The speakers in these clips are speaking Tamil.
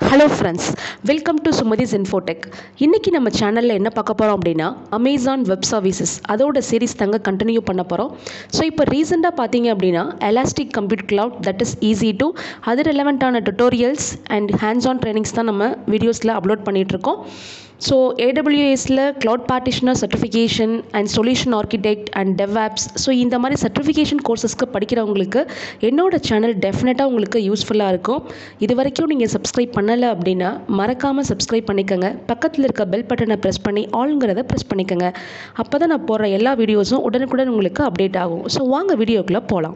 hello friends welcome to Sumathi's Infotech இன்றைக்கி நம்ம சேனலில் என்ன பார்க்க போகிறோம் அப்படின்னா அமேசான் வெப் சர்வீசஸ் அதோட சீரிஸ் தாங்க கண்டினியூ பண்ண போகிறோம் ஸோ இப்போ ரீசெண்டாக பார்த்தீங்க அப்படின்னா elastic compute cloud that is EC two அது ரெலவெண்ட்டான tutorials and hands on trainings தான் நம்ம வீடியோஸில் அப்லோட் பண்ணிகிட்ருக்கோம் ஸோ ஏடபிள்யூஎஸில் cloud practitioner certification and solution architect and DevOps so இந்த மாதிரி சர்டிஃபிகேஷன் கோர்சஸ்க்கு படிக்கிறவங்களுக்கு என்னோட சேனல் டெஃபினட்டாக உங்களுக்கு யூஸ்ஃபுல்லாக இருக்கும் இது வரைக்கும் நீங்கள் சப்ஸ்கிரைப் பண்ணலை அப்படின்னா மறக்காமல் சப்ஸ்கிரைப் பண்ணிக்கோங்க பக்கத்தில் இருக்க பெல் பட்டனை ப்ரெஸ் பண்ணி ஆளுங்கிறத ப்ரெஸ் பண்ணிக்கோங்க அப்போ தான் நான் போடுற எல்லா வீடியோஸும் உடனுக்குடன் உங்களுக்கு அப்டேட் ஆகும் ஸோ வாங்க வீடியோக்குள்ளே போகலாம்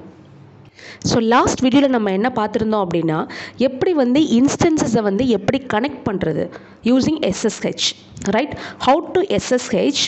ஸோ லாஸ்ட் வீடியோவில் நம்ம என்ன பார்த்துருந்தோம் அப்படின்னா எப்படி வந்து இன்ஸ்டன்சஸை வந்து எப்படி கனெக்ட் பண்ணுறது using SSH right how to SSH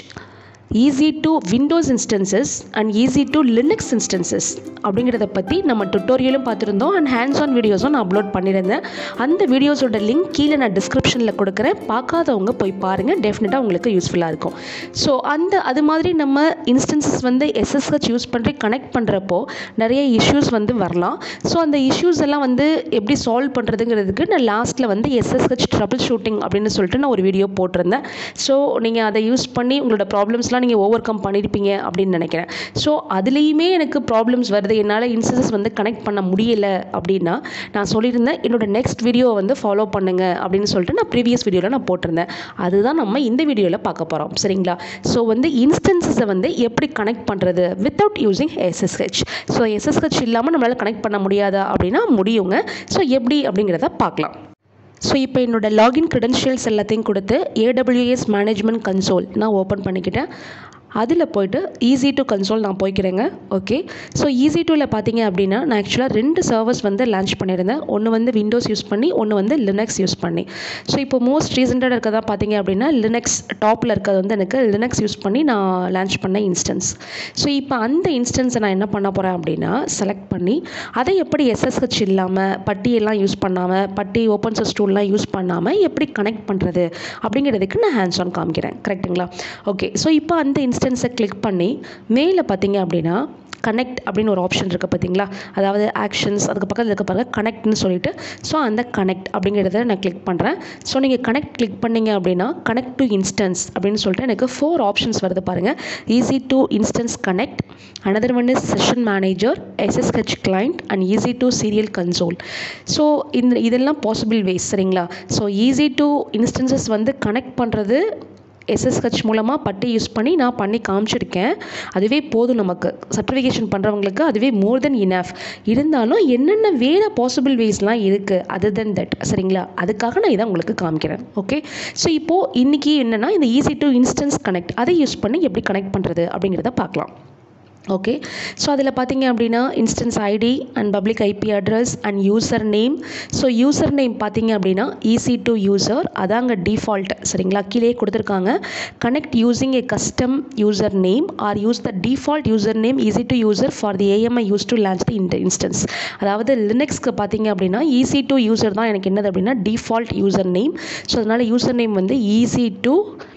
EC two Windows instances and EC two Linux instances அப்படிங்கிறத பற்றி நம்ம டுட்டோரியலும் பார்த்துருந்தோம் அண்ட் ஹேண்ட்ஸ் ஆன் வீடியோஸும் நான் அப்லோட் பண்ணியிருந்தேன் அந்த வீடியோஸோட லிங்க் கீழே நான் டிஸ்கிரிப்ஷனில் கொடுக்குறேன் பார்க்காதவங்க போய் பாருங்கள் டெஃபினட்டாக உங்களுக்கு யூஸ்ஃபுல்லாக இருக்கும் ஸோ அந்த அது மாதிரி நம்ம இன்ஸ்டன்சஸ் வந்து எஸ்எஸ்ஹெச் யூஸ் பண்ணி கனெக்ட் பண்ணுறப்போ நிறைய இஷ்யூஸ் வந்து வரலாம் ஸோ அந்த இஷ்யூஸ் எல்லாம் வந்து எப்படி சால்வ் பண்ணுறதுங்கிறதுக்கு நான் லாஸ்ட்டில் வந்து எஸ்எஸ்ஹெச் ட்ரபிள் ஷூட்டிங் அப்படின்னு சொல்லிட்டு நான் ஒரு வீடியோ போட்டிருந்தேன் ஸோ நீங்கள் அதை யூஸ் பண்ணி உங்களோட ப்ராப்ளம்ஸ்லாம் நீங்கள் ஓவர் கம் பண்ணியிருப்பீங்க அப்படின்னு நினைக்கிறேன் ஸோ அதுலேயுமே எனக்கு ப்ராப்ளம்ஸ் வருது என்னால் இன்ஸ்டன்சஸ் வந்து கனெக்ட் பண்ண முடியலை அப்படின்னா நான் சொல்லியிருந்தேன் என்னோட நெக்ஸ்ட் வீடியோவை வந்து ஃபாலோ பண்ணுங்க அப்படின்னு சொல்லிட்டு நான் ப்ரீவியஸ் வீடியோவில் நான் போட்டிருந்தேன் அதுதான் நம்ம இந்த வீடியோவில் பார்க்க போகிறோம் சரிங்களா ஸோ வந்து இன்ஸ்டன்சஸை வந்து எப்படி கனெக்ட் பண்ணுறது without using SSH so SSH இல்லாமல் நம்மளால் கனெக்ட் பண்ண முடியாதா அப்படின்னா முடியுங்க ஸோ எப்படி அப்படிங்கிறத பார்க்கலாம் ஸோ இப்போ என்னோடய லாகின் க்ரெடென்ஷியல்ஸ் எல்லாத்தையும் கொடுத்து ஏடபிள்யூஎஸ் மேனேஜ்மெண்ட் கன்சோல் நான் ஓப்பன் பண்ணிக்கிட்டேன் அதில் போய்ட்டு ஈஸி டு கன்சோல் நான் போய்க்கிறேங்க ஓகே ஸோ ஈஸி டூவில் பார்த்தீங்க அப்படின்னா நான் ஆக்சுவலாக ரெண்டு சர்வர்ஸ் வந்து லான்ச் பண்ணியிருந்தேன் ஒன்று வந்து விண்டோஸ் யூஸ் பண்ணி ஒன்று வந்து லினக்ஸ் யூஸ் பண்ணி ஸோ இப்போ மோஸ்ட் ரீசெண்டாக இருக்கிறதா பார்த்தீங்க அப்படின்னா லினக்ஸ் டாப்பில் இருக்கிறது வந்து எனக்கு லினக்ஸ் யூஸ் பண்ணி நான் லான்ச் பண்ண இன்ஸ்டன்ஸ் ஸோ இப்போ அந்த இன்ஸ்டன்ஸை நான் என்ன பண்ண போகிறேன் அப்படின்னா செலக்ட் பண்ணி அதை எப்படி எஸ்எஸ்ஹெச் இல்லாமல் பட்டியெல்லாம் யூஸ் பண்ணாமல் பட்டி ஓப்பன் சோர்ஸ் டூல்லாம் யூஸ் பண்ணாமல் எப்படி கனெக்ட் பண்ணுறது அப்படிங்கிறதுக்கு நான் ஹேண்ட்ஸ் ஆன் காமிக்கிறேன் கரெக்டுங்களா ஓகே ஸோ இப்போ அந்த இன்ஸ்டன்ஸை கிளிக் பண்ணி மேலே பார்த்தீங்க அப்படின்னா கனெக்ட் அப்படின்னு ஒரு ஆப்ஷன் இருக்குது பார்த்தீங்களா அதாவது ஆக்ஷன்ஸ் அதுக்கு பக்கத்தில் இருக்க பாருங்கள் கனெக்ட்னு சொல்லிட்டு ஸோ அந்த கனெக்ட் அப்படிங்கிறத நான் கிளிக் பண்ணுறேன் ஸோ நீங்கள் கனெக்ட் கிளிக் பண்ணீங்க அப்படின்னா கனெக்ட் டு இன்ஸ்டன்ஸ் அப்படின்னு சொல்லிட்டு எனக்கு ஃபோர் ஆப்ஷன்ஸ் வருது பாருங்கள் EC to instance connect another one is session manager SSH client and EC two serial console so இந்த இதெல்லாம் பாசிபிள் வேஸ் சரிங்களா ஸோ ஈஸி டு இன்ஸ்டன்சஸ் வந்து கனெக்ட் பண்ணுறது எஸ்எஸ்ஹெச் மூலமாக பட்டி யூஸ் பண்ணி நான் பண்ணி காமிச்சிருக்கேன் அதுவே போதும் நமக்கு சர்டிஃபிகேஷன் பண்ணுறவங்களுக்கு அதுவே மோர் தென் இனஃப் இருந்தாலும் என்னென்ன வேறு பாசிபிள் வேஸ்லாம் இருக்குது அதர் தென் தட் சரிங்களா அதுக்காக நான் இதை உங்களுக்கு காமிக்கிறேன் ஓகே ஸோ இப்போது இன்றைக்கி என்னென்னா இந்த ஈஸி டு இன்ஸ்டன்ஸ் கனெக்ட் அதை யூஸ் பண்ணி எப்படி கனெக்ட் பண்ணுறது அப்படிங்கிறத பார்க்கலாம் ஓகே ஸோ அதில் பார்த்தீங்க அப்படின்னா instance ID and public IP address and user name so user name பார்த்தீங்க அப்படின்னா ஈஸி டு யூசர் அதாங்க டிஃபால்ட் சரிங்களா கீழே கொடுத்துருக்காங்க connect using a custom user name or use the default user name EC two user for the AMI use to launch the இந்த இன்ஸ்டன்ஸ் அதாவது லினக்ஸ்க்கு பார்த்தீங்க அப்படின்னா ஈஸி டு யூசர் தான் எனக்கு என்னது அப்படின்னா டிஃபால்ட் யூசர் நேம் ஸோ அதனால் யூசர் நேம் வந்து EC two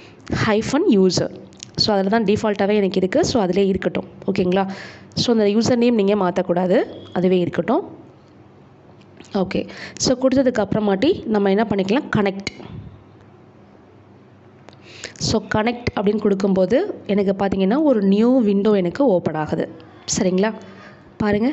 hyphen user so அதில் தான் டிஃபால்ட்டாகவே எனக்கு இருக்குது ஸோ அதிலே இருக்கட்டும் ஓகேங்களா ஸோ அந்த யூசர் நேம் நீங்கள் மாற்றக்கூடாது அதுவே இருக்கட்டும் ஓகே ஸோ கொடுத்ததுக்கு அப்புறமாட்டி நம்ம என்ன பண்ணிக்கலாம் கனெக்ட் ஸோ கனெக்ட் அப்படின்னு கொடுக்கும்போது எனக்கு பார்த்தீங்கன்னா ஒரு நியூ விண்டோ எனக்கு ஓப்பன் ஆகுது சரிங்களா பாருங்கள்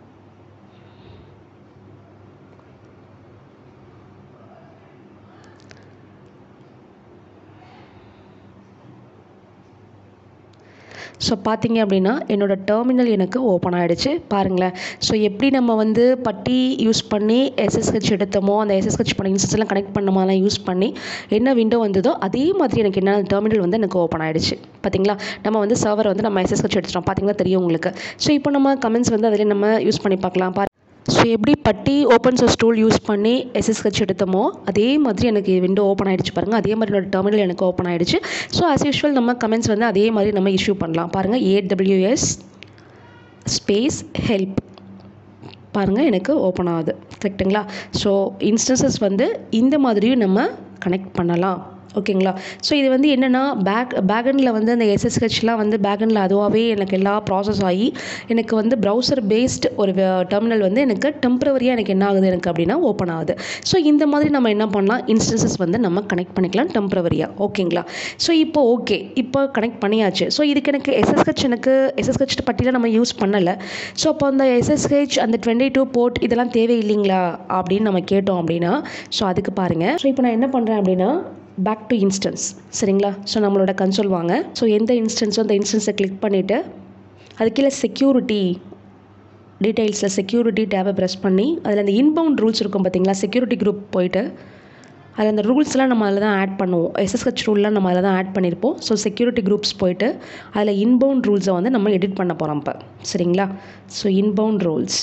ஸோ பார்த்தீங்க அப்படின்னா என்னோடய டெர்மினல் எனக்கு ஓப்பன் ஆகிடுச்சு பாருங்களேன் ஸோ எப்படி நம்ம வந்து பட்டி யூஸ் பண்ணி எஸ்எஸ்ஹெச் எடுத்தோமோ அந்த எஸ்எஸ்ஹெச் பண்ண இன்ஸ்டன்ஸ்லாம் கனெக்ட் பண்ணமாலாம் யூஸ் பண்ணி என்ன விண்டோ வந்ததோ அதே மாதிரி எனக்கு என்ன டெர்மினல் வந்து எனக்கு ஓப்பன் ஆகிடுச்சு பார்த்தீங்களா நம்ம வந்து சர்வர் வந்து நம்ம எஸ்எஸ்ஹெச் எடுத்துட்டோம் பார்த்தீங்கன்னா தெரியும் உங்களுக்கு ஸோ இப்போ நம்ம கமெண்ட்ஸ் வந்து அதில் நம்ம யூஸ் பண்ணி பார்க்கலாம் பா ஸோ எப்படி PuTTY open source tool use பண்ணி எஸ்எஸ்ஹெச் எடுத்தோமோ அதே மாதிரி எனக்கு விண்டோ ஓப்பன் ஆகிடுச்சு பாருங்கள் அதே மாதிரி என்னோட டெர்மினல் எனக்கு ஓப்பன் ஆகிடுச்சு ஸோ ஆஸ் யூஷுவல் நம்ம கமெண்ட்ஸ் வந்து அதே மாதிரி நம்ம இஷ்யூ பண்ணலாம் பாருங்கள் ஏடபிள்யூஎஸ் ஸ்பேஸ் ஹெல்ப் பாருங்கள் எனக்கு ஓப்பன் ஆகுது கரெக்டுங்களா ஸோ இன்ஸ்டன்சஸ் வந்து இந்த மாதிரியும் நம்ம கனெக்ட் பண்ணலாம் ஓகேங்களா ஸோ இது வந்து என்னென்னா பேக் பேக்கெண்டில் வந்து அந்த எஸ்எஸ்ஹெச்லாம் வந்து பேக்கெண்டில் அதுவாகவே எனக்கு எல்லா ப்ராசஸ் ஆகி எனக்கு வந்து ப்ரௌசர் பேஸ்ட் ஒரு டெர்மினல் வந்து எனக்கு டெம்பரவரியாக எனக்கு என்ன ஆகுது எனக்கு அப்படின்னா ஓப்பன் ஆகுது ஸோ இந்த மாதிரி நம்ம என்ன பண்ணலாம் இன்ஸ்டன்சஸ் வந்து நம்ம கனெக்ட் பண்ணிக்கலாம் டெம்பரவரியாக ஓகேங்களா ஸோ இப்போ ஓகே இப்போ கனெக்ட் பண்ணியாச்சு ஸோ இதுக்கு எனக்கு எஸ்எஸ்ஹெச் எனக்கு எஸ்எஸ்ஹெச் பட்டியல நம்ம யூஸ் பண்ணலை ஸோ அப்போ அந்த எஸ்எஸ்ஹெச் அந்த டுவெண்ட்டி டூ போர்ட் இதெல்லாம் தேவையில்லைங்களா அப்படின்னு நம்ம கேட்டோம் அப்படின்னா ஸோ அதுக்கு பாருங்கள் ஸோ இப்போ நான் என்ன பண்ணுறேன் அப்படின்னா பேக் டு இன்ஸ்டன்ஸ் சரிங்களா ஸோ நம்மளோட கன்சோல் வாங்க ஸோ எந்த இன்ஸ்டன்ஸோ அந்த இன்ஸ்டன்ஸை கிளிக் பண்ணிவிட்டு அது கீழே செக்யூரிட்டி டீட்டெயில்ஸில் செக்யூரிட்டி டேபை ப்ரெஸ் பண்ணி அதில் அந்த இன்பவுண்ட் ரூல்ஸ் இருக்கும் பார்த்தீங்களா செக்யூரிட்டி குரூப் போயிட்டு அதில் அந்த ரூல்ஸ்லாம் நம்ம அதில் தான் ஆட் பண்ணுவோம் எஸ்எஸ்ஹெச் ரூல்லாம் நம்ம அதில் தான் ஆட் பண்ணியிருப்போம் ஸோ செக்யூரிட்டி குரூப்ஸ் போயிட்டு அதில் இன்பவுண்ட் ரூல்ஸை வந்து நம்ம எடிட் பண்ண போகிறோம் இப்போ சரிங்களா so inbound rules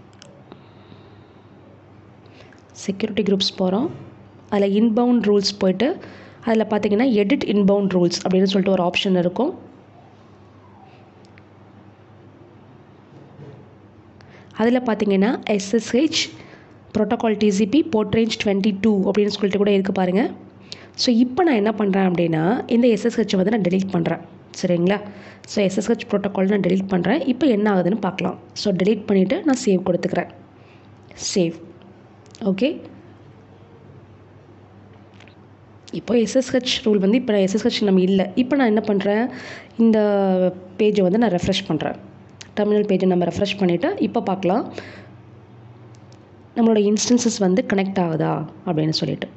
security groups போகிறோம் அதில் இன்பவுண்ட் ரூல்ஸ் போயிட்டு அதில் பார்த்தீங்கன்னா எடிட் இன்பவுண்ட் ரூல்ஸ் அப்படின்னு சொல்லிட்டு ஒரு ஆப்ஷன் இருக்கும் அதில் பார்த்தீங்கன்னா SSH protocol TCP port range twenty two அப்படின்னு சொல்லிட்டு கூட இருக்குது பாருங்கள் ஸோ இப்போ நான் என்ன பண்ணுறேன் அப்படின்னா இந்த எஸ்எஸ்ஹெச்சை வந்து நான் டெலீட் பண்ணுறேன் சரிங்களா ஸோ எஸ்எஸ்ஹெச் ப்ரோட்டோகால் நான் டெலீட் பண்ணுறேன் இப்போ என்ன ஆகுதுன்னு பார்க்கலாம் ஸோ டெலீட் பண்ணிவிட்டு நான் சேவ் கொடுத்துக்கிறேன் சேவ் ஓகே இப்போ எஸ்எஸ்ஹெச் ரூல் வந்து இப்போ எஸ்எஸ்ஹெச் நம்ம இல்லை இப்போ நான் என்ன பண்ணுறேன் இந்த பேஜை வந்து நான் ரெஃப்ரெஷ் பண்ணுறேன் டெர்மினல் பேஜை நம்ம ரெஃப்ரெஷ் பண்ணிவிட்டு இப்போ பார்க்கலாம் நம்மளோட இன்ஸ்டன்சஸ் வந்து கனெக்ட் ஆகுதா அப்படின்னு சொல்லிட்டு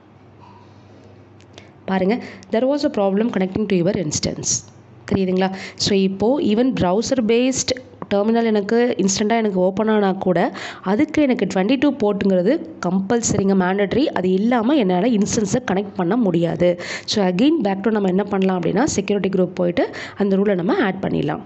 பாருங்கள் there was a problem connecting to your instance தெரியுதுங்களா ஸோ இப்போது ஈவன் ப்ரௌசர் பேஸ்ட் டெர்மினல் எனக்கு இன்ஸ்டண்ட்டாக எனக்கு ஓப்பன் ஆனால் கூட அதுக்கு எனக்கு டுவெண்ட்டி டூ போர்ட்டுங்கிறது கம்பல்சரிங்க மேண்டட்ரி அது இல்லாமல் என்னால் இன்ஸ்டன்ஸை கனெக்ட் பண்ண முடியாது ஸோ அகெயின் பேக் டு நம்ம என்ன பண்ணலாம் அப்படின்னா செக்யூரிட்டி குரூப் போயிட்டு அந்த ரூலை நம்ம ஆட் பண்ணிடலாம்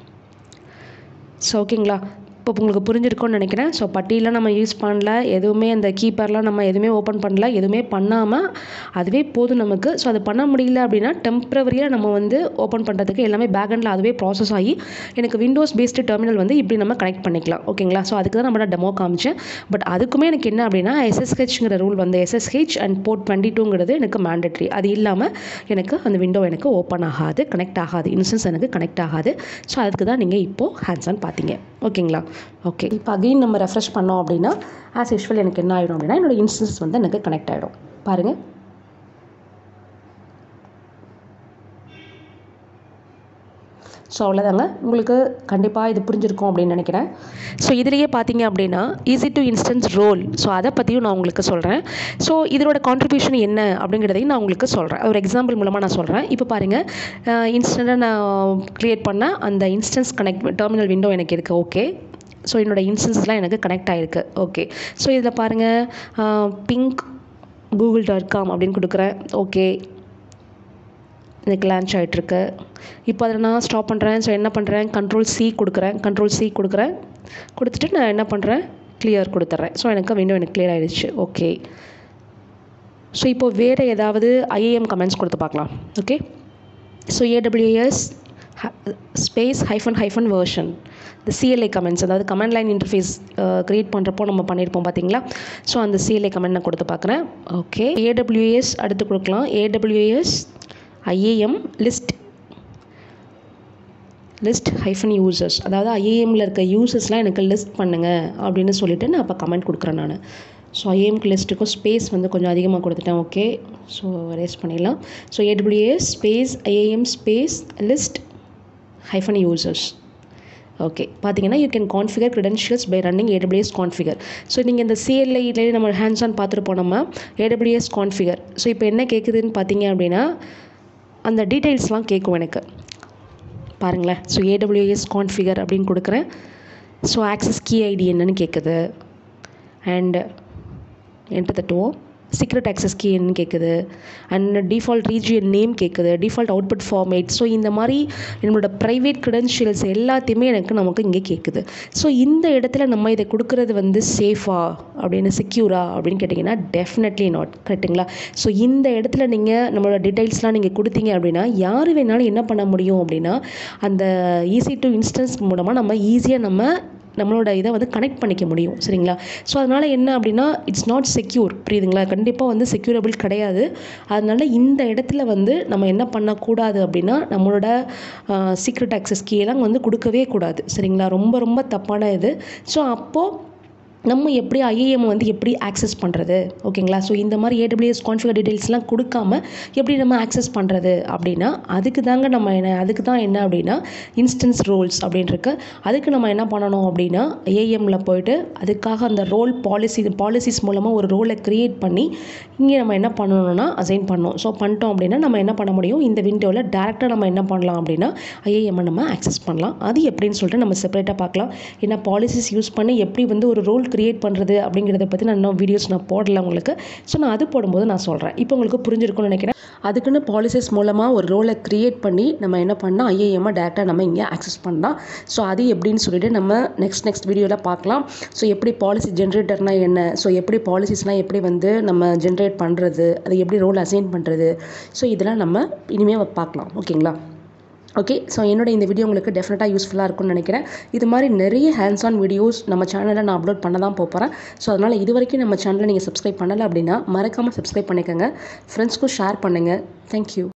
ஸோ ஓகேங்களா இப்போ உங்களுக்கு புரிஞ்சிருக்கும்னு நினைக்கிறேன் ஸோ பட்டியலாம் நம்ம யூஸ் பண்ணல எதுவுமே அந்த கீப்பர்லாம் நம்ம எதுவுமே ஓப்பன் பண்ணல எதுவுமே பண்ணாமல் அதுவே போதும் நமக்கு ஸோ அது பண்ண முடியல அப்படின்னா டெம்ப்ரவரியாக நம்ம வந்து ஓப்பன் பண்ணுறதுக்கு எல்லாமே பேக்கெண்டில் அதுவே ப்ராசஸ் ஆகி எனக்கு விண்டோஸ் பேஸ்டு டெர்மினல் வந்து இப்படி நம்ம கனெக்ட் பண்ணிக்கலாம் ஓகேங்களா ஸோ அதுக்கு தான் நம்ம நான் டெமோ காமிச்சேன் பட் அதுக்குமே எனக்கு என்ன அப்படின்னா எஸ்எஸ்ஹெச்ங்கிற ரூல் வந்து எஸ்எஸ்ஹெச் அண்ட் போர்ட் டுவெண்ட்டி டூங்கிறது எனக்கு மேண்டட்ரி அது இல்லாமல் எனக்கு அந்த விண்டோ எனக்கு ஓப்பன் ஆகாது கனெக்ட் ஆகாது இன்ஸ்டன்ஸ் எனக்கு கனெக்ட் ஆகாது ஸோ அதுக்கு தான் நீங்கள் இப்போது ஹேண்ட்ஸ் ஆன் பார்த்தீங்க ஓகேங்களா ஓகே இப்போ அகைன் நம்ம ரெஃப்ரெஷ் பண்ணோம் அப்படின்னா ஆஸ் யூஷுவல் எனக்கு என்ன ஆகிடும் அப்படின்னா என்னோடய இன்ஸ்டன்ஸ் வந்து எனக்கு கனெக்ட் ஆகிடும் பாருங்கள் ஸோ அவ்வளோதாங்க உங்களுக்கு கண்டிப்பாக இது புரிஞ்சிருக்கும் அப்படின்னு நினைக்கிறேன் ஸோ இதுலேயே பார்த்தீங்க அப்படின்னா easy to instance role so அதை பற்றியும் நான் உங்களுக்கு சொல்கிறேன் ஸோ இதோட கான்ட்ரிபியூஷன் என்ன அப்படிங்கிறதையும் நான் உங்களுக்கு சொல்கிறேன் ஒரு எக்ஸாம்பிள் மூலமாக நான் சொல்கிறேன் இப்போ பாருங்கள் இன்ஸ்டண்ட்டாக நான் க்ரியேட் பண்ண அந்த இன்ஸ்டன்ஸ் கனெக்ட் டெர்மினல் விண்டோ எனக்கு இருக்குது ஓகே ஸோ என்னோடய இன்ஸ்டன்ஸ்லாம் எனக்கு கனெக்ட் ஆகிருக்கு ஓகே ஸோ இதில் பாருங்கள் பிங்க் கூகுள் டாட் காம் அப்படின்னு கொடுக்குறேன் ஓகே எனக்கு லான்ச் ஆகிட்டுருக்கு இப்போ அதில் நான் ஸ்டாப் பண்ணுறேன் ஸோ என்ன பண்ணுறேன் கண்ட்ரோல் சி கொடுக்குறேன் கண்ட்ரோல் சி கொடுக்குறேன் கொடுத்துட்டு நான் என்ன பண்ணுறேன் கிளியர் கொடுத்துட்றேன் ஸோ எனக்கு விண்டோ எனக்கு கிளியர் ஆகிடுச்சு ஓகே ஸோ இப்போ வேறு ஏதாவது ஐஏஎம் கமெண்ட்ஸ் கொடுத்து பார்க்கலாம் okay so AWS space hyphen hyphen version இந்த சிஎல்ஐ கமெண்ட்ஸ் அதாவது கமெண்ட் லைன் இன்டர்ஃபேஸ் க்ரியேட் பண்ணுறப்போ நம்ம பண்ணியிருப்போம் பார்த்தீங்களா ஸோ அந்த சிஎல்ஐ கமெண்ட் நான் கொடுத்து பார்க்குறேன் ஓகே ஏடபிள்யூஎஸ் அடுத்து கொடுக்கலாம் AWS IAM list list hyphen users அதாவது ஐஏஎம்மில் இருக்க யூசர்ஸ்லாம் எனக்கு லிஸ்ட் பண்ணுங்கள் அப்படின்னு சொல்லிட்டு நான் அப்போ கமெண்ட் கொடுக்குறேன் நான் ஸோ ஐஏஎம்க்கு லிஸ்ட்டுக்கும் ஸ்பேஸ் வந்து கொஞ்சம் அதிகமாக கொடுத்துட்டேன் ஓகே ஸோ ரேஸ் பண்ணிடலாம் so AWS space IAM space list hyphen users okay பார்த்தீங்கன்னா you can configure credentials by running AWS configure so நீங்கள் இந்த சிஎல்ஐலே நம்ம ஹேண்ட்ஸ் ஆன் பார்த்துருப்போம் நம்ம ஏடபிள்யூஎஸ் கான்ஃபிகர் ஸோ இப்போ என்ன கேட்குதுன்னு பார்த்தீங்க அப்படின்னா அந்த டீட்டெயில்ஸ்லாம் கேட்கும் எனக்கு பாருங்களேன் ஸோ ஏடபிள்யூஎஸ் கான்ஃபிகர் அப்படின்னு கொடுக்குறேன் ஸோ ஆக்சஸ் கீ ஐடி என்னன்னு கேட்குது அண்ட் என்ட்டு தட்டுவோம் சீக்ரெட் ஆக்சஸ் கீ என்னன்னு கேட்குது அண்ட் டிஃபால்ட் ரீஜியன் நேம் கேட்குது டிஃபால்ட் அவுட்புட் ஃபார்மேட் ஸோ இந்த மாதிரி என்னோட ப்ரைவேட் க்ரெடென்ஷியல்ஸ் எல்லாத்தையுமே எனக்கு நமக்கு இங்கே கேட்குது ஸோ இந்த இடத்துல நம்ம இதை கொடுக்குறது வந்து சேஃபா அப்படின்னு செக்யூரா அப்படின்னு கேட்டிங்கன்னா டெஃபினெட்லி நாட் கரெக்டுங்களா ஸோ இந்த இடத்துல நீங்கள் நம்மளோட டீட்டெயில்ஸ்லாம் நீங்கள் கொடுத்தீங்க அப்படின்னா யார் வேணாலும் என்ன பண்ண முடியும் அப்படின்னா அந்த ஈஸி டு இன்ஸ்டன்ஸ் மூலமாக நம்ம ஈஸியாக நம்ம நம்மளோட இதை வந்து கனெக்ட் பண்ணிக்க முடியும் சரிங்களா ஸோ அதனால் என்ன அப்படின்னா இட்ஸ் நாட் செக்யூர் புரியுதுங்களா கண்டிப்பாக வந்து செக்யூரபிள் கிடையாது அதனால் இந்த இடத்துல வந்து நம்ம என்ன பண்ணக்கூடாது அப்படின்னா நம்மளோட சீக்ரெட் ஆக்சஸ் கீழெல்லாம் வந்து கொடுக்கவே கூடாது சரிங்களா ரொம்ப ரொம்ப தப்பான இது ஸோ அப்போது நம்ம எப்படி ஐஏஎம் வந்து எப்படி ஆக்சஸ் பண்ணுறது ஓகேங்களா ஸோ இந்த மாதிரி ஏடபிள்யூஎஸ் கான்ஃபிகர் டீடைல்ஸ்லாம் கொடுக்காம எப்படி நம்ம ஆக்சஸ் பண்ணுறது அப்படின்னா அதுக்கு தாங்க நம்ம என்ன அதுக்கு தான் என்ன அப்படின்னா இன்ஸ்டன்ஸ் ரோல்ஸ் அப்படின்னு இருக்கு அதுக்கு நம்ம என்ன பண்ணணும் அப்படின்னா ஏஎம்மில் போயிட்டு அதுக்காக அந்த ரோல் பாலிசி பாலிசிஸ் மூலமாக ஒரு ரோலை க்ரியேட் பண்ணி இங்கே நம்ம என்ன பண்ணணும்னா அசைன் பண்ணணும் ஸோ பண்ணிட்டோம் அப்படின்னா நம்ம என்ன பண்ண முடியும் இந்த விண்டோவில் டேரெக்டாக நம்ம என்ன பண்ணலாம் அப்படின்னா ஐஏஎம்மை நம்ம ஆக்சஸ் பண்ணலாம் அது எப்படின்னு சொல்லிட்டு நம்ம செப்பரேட்டாக பார்க்கலாம் ஏன்னா பாலிசிஸ் யூஸ் பண்ணி எப்படி வந்து ஒரு ரோல் க்ரியேட் பண்ணுறது அப்படிங்கிறத பற்றி நான் இன்னும் வீடியோஸ் நான் போடல உங்களுக்கு ஸோ நான் அது போடும்போது நான் சொல்கிறேன் இப்போ உங்களுக்கு புரிஞ்சிருக்கும்னு நினைக்கிறேன் அதுக்குன்னு பாலிசிஸ் மூலமாக ஒரு ரோலை க்ரியேட் பண்ணி நம்ம என்ன பண்ணால் ஐஏஎம்மை டேரெக்டாக நம்ம இங்கே ஆக்சஸ் பண்ணலாம் ஸோ அது எப்படின்னு சொல்லிட்டு நம்ம நெக்ஸ்ட் நெக்ஸ்ட் வீடியோவில் பார்க்கலாம் ஸோ எப்படி பாலிசி ஜென்ரேட்டர்னால் என்ன ஸோ எப்படி பாலிசிஸ்லாம் எப்படி வந்து நம்ம ஜென்ரேட் பண்ணுறது அதை எப்படி ரோல் அசைன் பண்ணுறது ஸோ இதெல்லாம் நம்ம இனிமேல் பார்க்கலாம் ஓகேங்களா ஓகே ஸோ என்னோட இந்த வீடியோ உங்களுக்கு டெஃபினட்டாக யூஸ்ஃபுல்லாக இருக்கும்னு நினைக்கிறேன் இது மாதிரி நிறைய ஹேண்ட்ஸ் ஆன் வீடியோஸ் நம்ம சேனலில் நான் அப்லோட் பண்ண தான் போகிறேன் ஸோ அதனால் இது வரைக்கும் நம்ம சேனலை நீங்கள் சப்ஸ்கிரைப் பண்ணலை அப்படின்னா மறக்காமல் சப்ஸ்கிரைப் பண்ணிக்கோங்க ஃப்ரெண்ட்ஸ்க்கும் ஷேர் பண்ணுங்கள் தேங்க்யூ